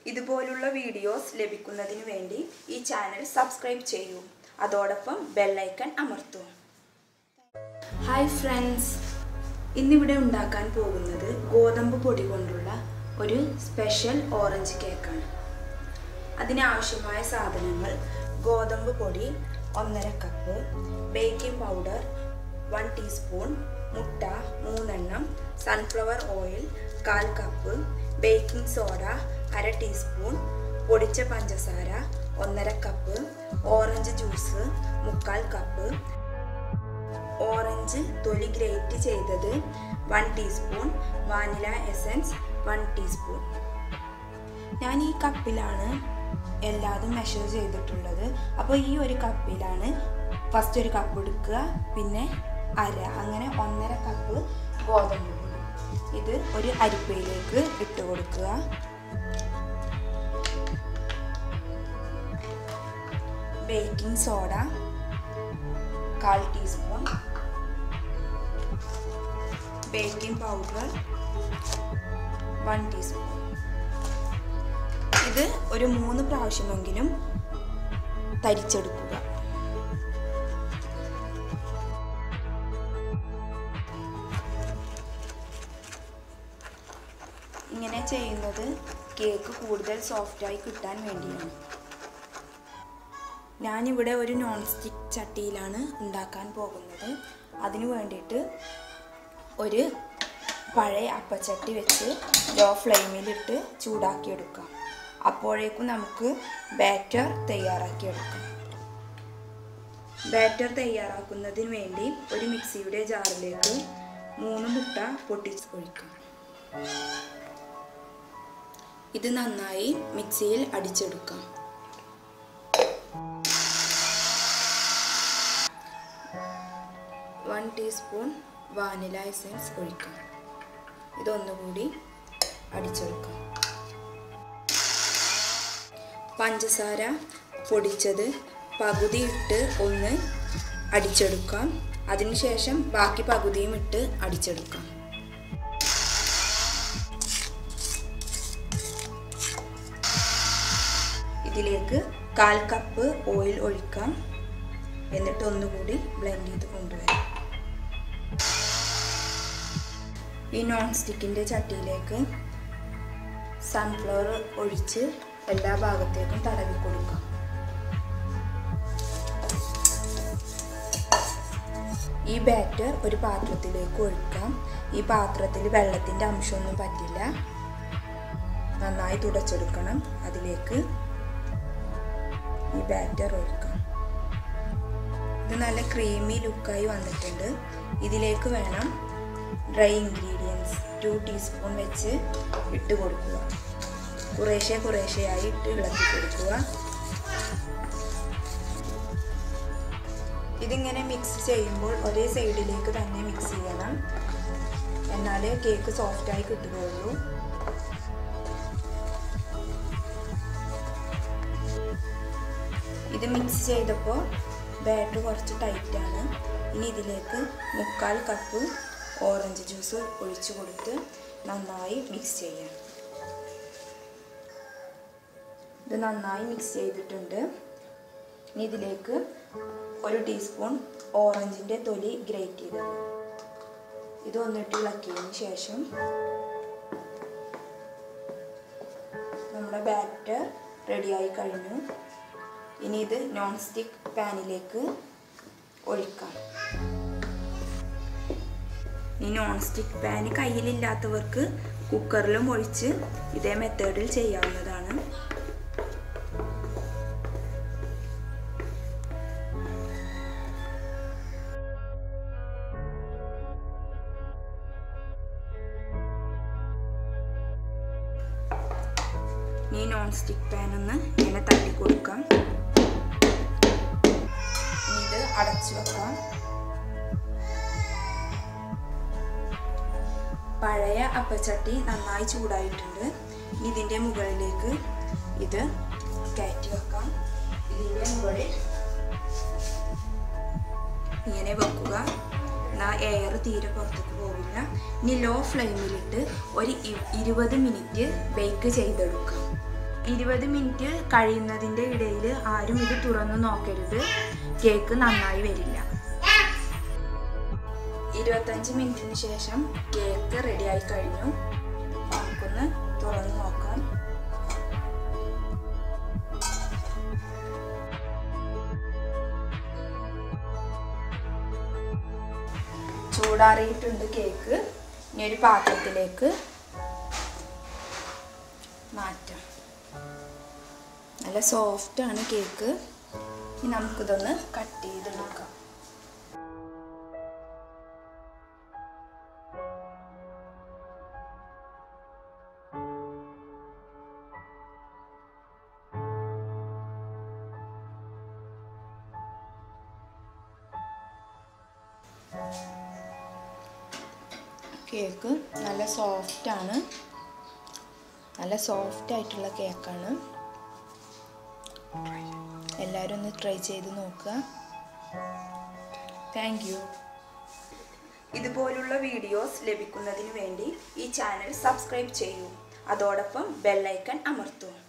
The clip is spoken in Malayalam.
ഇതുപോലുള്ള വീഡിയോസ് ലഭിക്കുന്നതിന് വേണ്ടി ഈ ചാനൽ സബ്സ്ക്രൈബ് ചെയ്യൂ അതോടൊപ്പം ബെല്ലൈക്കൺ അമർത്തൂ ഹായ് ഫ്രണ്ട്സ് ഇന്നിവിടെ ഉണ്ടാക്കാൻ പോകുന്നത് ഗോതമ്പ് പൊടി കൊണ്ടുള്ള ഒരു സ്പെഷ്യൽ ഓറഞ്ച് കേക്കാണ് അതിനാവശ്യമായ സാധനങ്ങൾ ഗോതമ്പ് പൊടി ഒന്നര cup baking powder one teaspoon മുട്ട മൂന്നെണ്ണം സൺഫ്ലവർ ഓയിൽ കാൽ കപ്പ് ബേക്കിംഗ് സോഡ അര ടീസ്പൂൺ പൊടിച്ച പഞ്ചസാര ഒന്നര കപ്പ് ഓറഞ്ച് ജ്യൂസ് മുക്കാൽ കപ്പ് ഓറഞ്ച് തൊലി ഗ്രേറ്റ് ചെയ്തത് one teaspoon vanilla essence one teaspoon ഞാൻ ഈ കപ്പിലാണ് എല്ലാതും മെഷർ ചെയ്തിട്ടുള്ളത് അപ്പോൾ ഈ ഒരു കപ്പിലാണ് ഫസ്റ്റ് ഒരു കപ്പ് എടുക്കുക പിന്നെ അര അങ്ങനെ ഒന്നര കപ്പ് ഗോതമ്പ് പൊടി ഇത് ഒരു അരിപ്പയിലേക്ക് ഇട്ട് കൊടുക്കുക ബേക്കിംഗ് സോഡ കാൽ teaspoon baking powder one teaspoon ഇത് ഒരു മൂന്ന് പ്രാവശ്യമെങ്കിലും തരിച്ചെടുക്കുക ഇങ്ങനെ ചെയ്യുന്നത് കേക്ക് കൂടുതൽ സോഫ്റ്റായി കിട്ടാൻ വേണ്ടിയാണ് ഞാനിവിടെ ഒരു നോൺ സ്റ്റിക്ക് ചട്ടിയിലാണ് ഉണ്ടാക്കാൻ പോകുന്നത് അതിനു വേണ്ടിയിട്ട് ഒരു പഴയ അപ്പച്ചട്ടി വെച്ച് ലോ ഫ്ലെയിമിലിട്ട് ചൂടാക്കിയെടുക്കാം അപ്പോഴേക്കും നമുക്ക് ബാറ്റർ തയ്യാറാക്കിയെടുക്കാം ബാറ്റർ തയ്യാറാക്കുന്നതിന് വേണ്ടി ഒരു മിക്സിയുടെ ജാറിലേക്ക് മൂന്ന് മുട്ട പൊട്ടിച്ച് ഒഴിക്കാം ഇത് നന്നായി മിക്സിയിൽ അടിച്ചെടുക്കാം വൺ ടീസ്പൂൺ വാനില എസൻസ് ഒഴിക്കാം ഇതൊന്നുകൂടി അടിച്ചെടുക്കാം പഞ്ചസാര പൊടിച്ചത് പകുതി ഇട്ട് ഒന്ന് അടിച്ചെടുക്കാം അതിനുശേഷം ബാക്കി പകുതിയും ഇട്ട് അടിച്ചെടുക്കാം ഇതിലേക്ക് കാൽ കപ്പ് ഓയിൽ ഒഴിക്കാം എന്നിട്ട് ഒന്നുകൂടി ബ്ലെൻഡ് ചെയ്ത് കൊണ്ടുവരാം ഈ നോൺ സ്റ്റിക്കിൻ്റെ ചട്ടിയിലേക്ക് സൺഫ്ലവർ ഒഴിച്ച് എല്ലാ ഭാഗത്തേക്കും തടവി കൊടുക്കാം ഈ ബാറ്റർ ഒരു പാത്രത്തിലേക്ക് ഒഴിക്കാം ഈ പാത്രത്തിൽ വെള്ളത്തിൻ്റെ അംശമൊന്നും പറ്റില്ല നന്നായി തുടച്ചെടുക്കണം അതിലേക്ക് ഈ ബാറ്റർ ഒഴിക്കാം ഇത് നല്ല ക്രീമി ലുക്കായി വന്നിട്ടുണ്ട് ഇതിലേക്ക് വേണം ഡ്രൈ ഇൻഗ്രീഡിയൻസ് ടു ടീസ്പൂൺ വെച്ച് ഇട്ട് കൊടുക്കുക കുറേശ്ശെ കുറേശ്ശെയായി ഇട്ട് ഇളക്കി കൊടുക്കുക ഇതിങ്ങനെ മിക്സ് ചെയ്യുമ്പോൾ ഒരേ സൈഡിലേക്ക് തന്നെ മിക്സ് ചെയ്യണം എന്നാലേ കേക്ക് സോഫ്റ്റായി കിട്ടുകയുള്ളൂ ഇത് മിക്സ് ചെയ്തപ്പോൾ ബാറ്റർ കുറച്ച് ടൈറ്റാണ് ഇനി ഇതിലേക്ക് മുക്കാൽ കപ്പ് ഓറഞ്ച് ജ്യൂസ് ഒഴിച്ചു കൊടുത്ത് നന്നായി മിക്സ് ചെയ്യാം ഇത് നന്നായി മിക്സ് ചെയ്തിട്ടുണ്ട് ഇനി ഇതിലേക്ക് ഒരു ടീസ്പൂൺ ഓറഞ്ചിൻ്റെ തൊലി ഗ്രേറ്റ് ചെയ്തത് ഇത് ഒന്നിട്ട് ഇളക്കിയതിന് ശേഷം നമ്മുടെ ബാറ്റർ റെഡിയായി കഴിഞ്ഞു ഇനി ഇത് നോൺ സ്റ്റിക്ക് പാനിലേക്ക് ഒഴിക്കാം ഈ നോൺ സ്റ്റിക്ക് പാന് കയ്യിലില്ലാത്തവർക്ക് കുക്കറിലും ഒഴിച്ച് ഇതേ മെത്തേഡിൽ ചെയ്യാവുന്നതാണ് ഈ നോൺ സ്റ്റിക്ക് പാൻ ഒന്ന് ഇങ്ങനെ തട്ടി കൊടുക്കാം ഇനി ഇത് അടച്ചു വെക്കാം പഴയ അപ്പച്ചട്ടി നന്നായി ചൂടായിട്ടുണ്ട് ഇനി ഇതിൻ്റെ മുകളിലേക്ക് ഇത് കയറ്റി വെക്കാം ഇതിൻ്റെ മുകളിൽ ഇങ്ങനെ വെക്കുക എന്നാൽ എയർ തീരെ പുറത്തേക്ക് പോവില്ല ഇനി ലോ ഫ്ലെയിമിലിട്ട് ഒരു ഇ- ഇരുപത് മിനിറ്റ് ബേക്ക് ചെയ്തെടുക്കാം ഇരുപത് മിനിറ്റ് കഴിയുന്നതിൻ്റെ ഇടയിൽ ആരും ഇത് തുറന്നു നോക്കരുത് കേക്ക് നന്നായി വരില്ല ഇരുപത്തഞ്ച് മിനിറ്റിന് ശേഷം കേക്ക് റെഡിയായി കഴിഞ്ഞു നമുക്കൊന്ന് തുറന്നു നോക്കാം ചൂടാറിയിട്ടുണ്ട് കേക്ക് ഇനി ഒരു പാത്രത്തിലേക്ക് മാറ്റാം നല്ല സോഫ്റ്റ് ആണ് കേക്ക് ഇനി നമുക്കിതൊന്ന് കട്ട് ചെയ്തെടുക്കാം കേക്ക് നല്ല സോഫ്റ്റ് ആണ് നല്ല സോഫ്റ്റ് ആയിട്ടുള്ള കേക്കാണ് എല്ലാവരും ഒന്ന് ട്രൈ ചെയ്ത് നോക്കുക താങ്ക് യു ഇതുപോലുള്ള വീഡിയോസ് ലഭിക്കുന്നതിന് വേണ്ടി ഈ ചാനൽ സബ്സ്ക്രൈബ് ചെയ്യൂ അതോടൊപ്പം ബെല്ലൈക്കൺ അമർത്തൂ